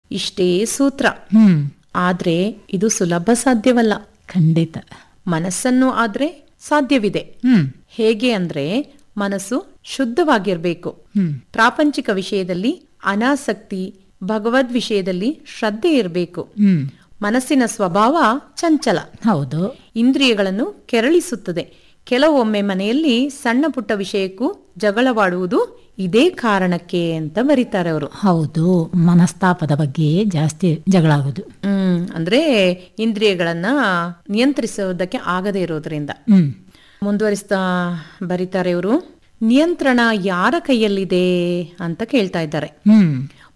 ಇಷ್ಟೇ ಸೂತ್ರ ಹ್ಮ್ ಆದ್ರೆ ಇದು ಸುಲಭ ಸಾಧ್ಯವಲ್ಲ ಖಂಡಿತ ಮನಸ್ಸನ್ನು ಆದ್ರೆ ಸಾಧ್ಯವಿದೆ ಹ್ಮ್ ಹೇಗೆ ಅಂದ್ರೆ ಮನಸ್ಸು ಶುದ್ಧವಾಗಿರ್ಬೇಕು ಹ್ಮ್ ಪ್ರಾಪಂಚಿಕ ವಿಷಯದಲ್ಲಿ ಅನಾಸಕ್ತಿ ಭಗವದ್ ವಿಷಯದಲ್ಲಿ ಶ್ರದ್ಧೆ ಇರಬೇಕು ಹ್ಮ್ ಮನಸ್ಸಿನ ಸ್ವಭಾವ ಚಂಚಲ ಹೌದು ಇಂದ್ರಿಯಗಳನ್ನು ಕೆರಳಿಸುತ್ತದೆ ಕೆಲವೊಮ್ಮೆ ಮನೆಯಲ್ಲಿ ಸಣ್ಣ ಪುಟ್ಟ ವಿಷಯಕ್ಕೂ ಜಗಳವಾಡುವುದು ಇದೇ ಕಾರಣಕ್ಕೆ ಅಂತ ಬರೀತಾರೆ ಅವರು ಹೌದು ಮನಸ್ತಾಪದ ಬಗ್ಗೆ ಜಾಸ್ತಿ ಜಗಳ ಆಗೋದು ಹ್ಮ್ ಅಂದ್ರೆ ಇಂದ್ರಿಯಗಳನ್ನ ನಿಯಂತ್ರಿಸುವುದಕ್ಕೆ ಆಗದೇ ಇರೋದ್ರಿಂದ ಹ್ಮ್ ಮುಂದುವರಿಸ್ತಾ ಬರೀತಾರೆ ಇವರು ನಿಯಂತ್ರಣ ಯಾರ ಕೈಯಲ್ಲಿದೆ ಅಂತ ಕೇಳ್ತಾ ಇದ್ದಾರೆ ಹ್ಮ್